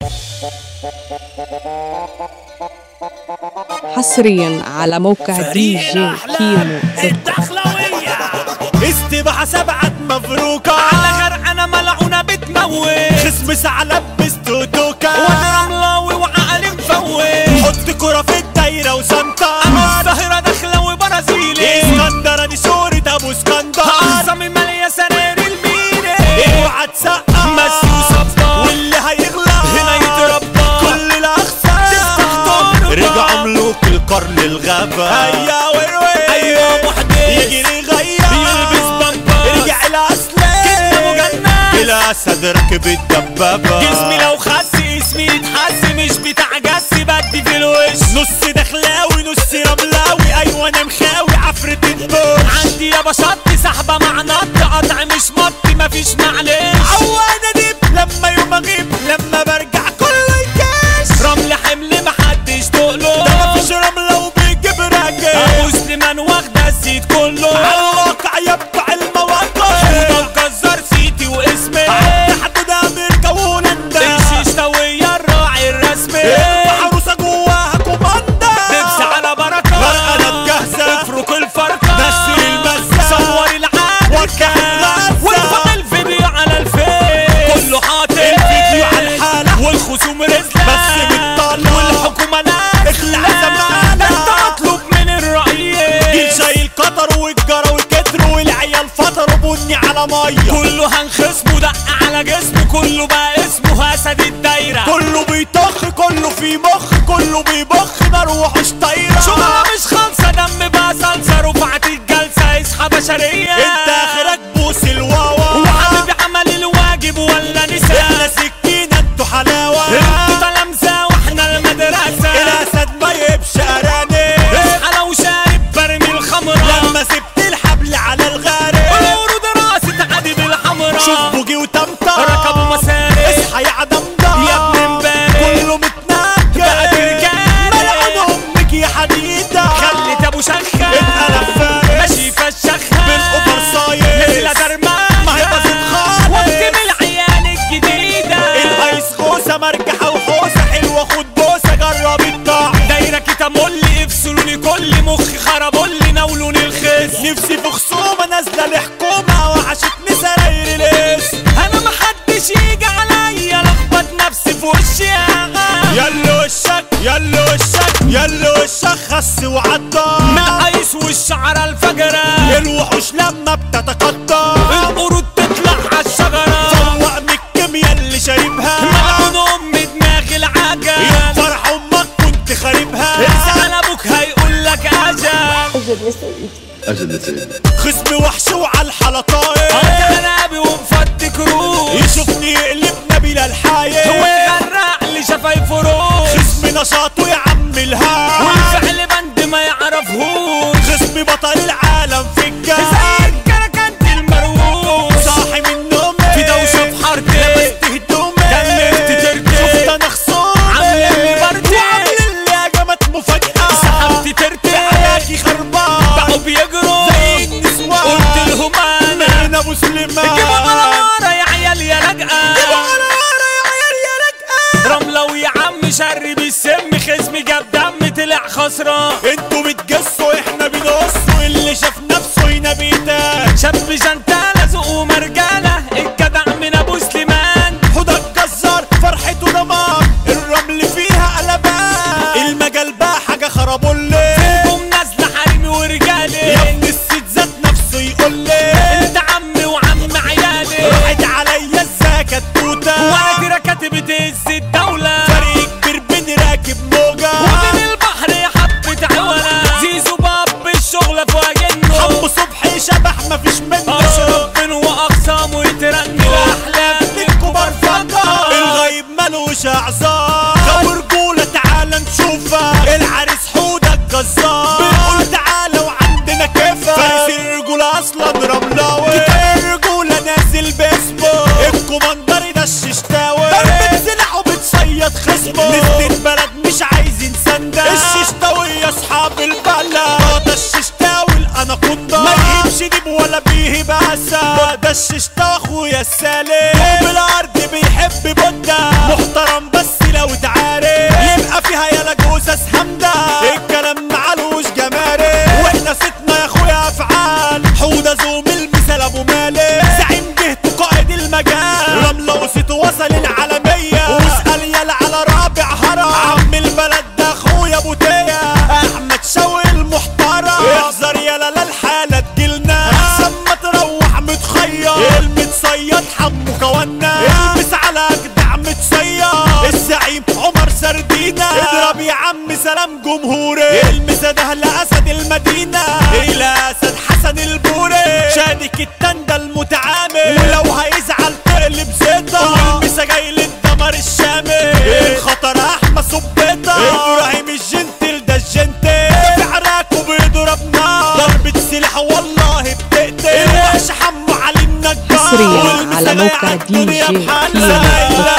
حصريا على موقع دي جي كيمو الدخلوية استباحة سبعة مفروكة على غرقانة ملعونة بتموت خصم ثعلب بستوتوكا وانا رملاوي وعقلي مفوت حط كرة في الدايرة وسنطة انا الظاهرة دخلوي برازيلي اسكندراني سوري ابو اسكندر اعظمي مالية سنير الميري اوعى تسقف مسي وصبا واللي هيغلى هنا يتربى كل الاخسار رجعوا ملوك القرن الغابة هيا وروي ايوه محدث يجري يغير يلبس بامبر رجع الاصل كده مجنن الاسد ركب الدبابة جسمي لو خس اسمي يتحس مش بتاع جس بدي في الوش نص دخلاوي نص رملاوي ايوه انا مخاوي عفرة الدور عندي يا بشط سحبة مع نط قطع مش مط مفيش معلش عوانا ديب لما يوم اغيب لما برجع كله يكاش رمل حمل محدش تقله ده مفيش رملة وبيجيب راجل ابو سليمان واخدة الزيت كله على الواقع يبقى المواقع حوضة الجزار سيتي واسمي تحت ده امريكا وهولندا الشيش توية الراعي الرسمي عروسة جواها كوماندا لبس على بركة غرقانة جاهزة افرك الفرقة نسي المزة صور العادة وكان وارفع الفيديو على الفيس كله حاطط الفيديو على الحالة والخصوم رزلة بس بتطلع والحكومة لا اخلع زمانة انت اطلب من الرئيس جيل شايل قطر والجرى والكتر والعيال فطروا بني على مية كله هنخصمه دق على جسمه كله بقى اسمه اسد الدايرة كله بيطخ كله في مخ كله بيبخ نار وحوش طايرة شغلة مش خالصة دم بقى صلصة رفعت الجلسة اصحى بشرية انت اخرك بوس الواوا وحبيبي عمل الواجب ولا نسى احنا سكينة انتوا حلاوة انتوا تلامذة واحنا المدرسة الاسد ما يبش اراني اصحى لو شارب برمي الخمرة لما سبت الحبل على الغارب الورود راسي تعدي بالحمرا شوف بوجي وتمتم ركبوا مساري اصحى يا عدمدم يا ابن امبارح كله متنكر بقت رجالة ملعون امك يا حديدة خلت ابو شخة اتقلب فارس ماشي فالشخة بالاوفر صاير نزلة درمان ما هي باظت خالص وقت العيال الجديدة الايس خوسة مرجحة وحوسة حلوة خد بوسة جرب الطعم دايرة كده مولي افصلوني كل مخي خربولي ناولوني الخس نفسي في خصومة نازلة لحكومة وحشتني سراير الاسم انا محدش يجي عليا لخبط نفسي في وشي يلا وشك يلا وشك يلا وشك خس وعطى من العيش والشعر الفجرة الوحوش لما بتتقطع القرود تطلع عالشجرة فوق من الكيميا اللي شاربها ملعون ام دماغي العجل يا فرح امك كنت خاربها اسأل ابوك هيقول لك اجل اجل يا سيدي خصمي وحش وعلى الحلطاية انا ابي ومفدي كروز يشوفني يقلبنا بلا الحاية هو يغرق لي شفايف روز خصمي نشاطه يا عم الها والفعل بند ما يعرفهوش خصمي بطل العالم في الجهاز كركنت المروج صاحي من نومي في دوشة في حارتي لبست هدومي دمرت ترتي شفت انا خصومي عامل لي بردي وعامل لي هجمات مفاجأة سحبت ترتي علاكي خربان بقوا بيجروا زي النسوان قلت لهم انا انا ابو سليمان جيبوا على ورا يا عيال يا لجأة جيبوا على ورا يا عيال يا لجأة رملة ويا عم شر بالسم خصمي جاب دم طلع خسران انتوا بتجسوا احنا بنقصوا اللي شاف نفسه هنا بيتان شاب جنتالة ذوق ومرجالة الجدع من ابو سليمان حوضة الجزار فرحته دمار الرمل فيها قلبان المجال بقى حاجة خربولي فيكم نازلة حريمي ورجالي يا ابن الست ذات نفسه يقول لي انت عمي وعم عيالي راحت عليا ازيك التوتة وانا دي ركاتي بتهز الدولة فريق كبير بين راكب موجة وبين البحر يا حبة عوالة زيزو باب الشغلة في وجنه حمو صبحي شبح مفيش منه اشرب بينه واقسامه يترنم الاحلام الكبار فقط الغيب ملوش اعذار لو رجولة تعال نشوفها العريس حودة الجزار بنقول تعالى وعندنا كيفة فارس الرجولة اصلا رملاوي كتاب الرجولة نازل باسمه الكوماندر ده الششتاوي ضربة سلاح وبتصيد خصمه نزل البلد مش عايزين سندة الششتاوي يا اصحاب البلد ده الششتاوي الاناكوندا ما يجيبش ديب ولا بيهب اسد ده الششتاوي اخويا السالم بالارض بيحب بودة محترم بس الزعيم عمر سردينا اضرب يا عم سلام جمهوري المسا ده لأسد المدينة إلى أسد حسن البوري شادك التندة المتعامل ولو هيزعل تقلب زيطة والمسا جاي للدمر الشامل الخطر أحمد صبيطة إبراهيم الجنتل ده الجنتل في عراكه بيضرب نار ضربة سلاح والله بتقتل الوحش حمو علي النجار حصرياً على والمسا موقع جاي عالدنيا DJ بحالها. كيمو.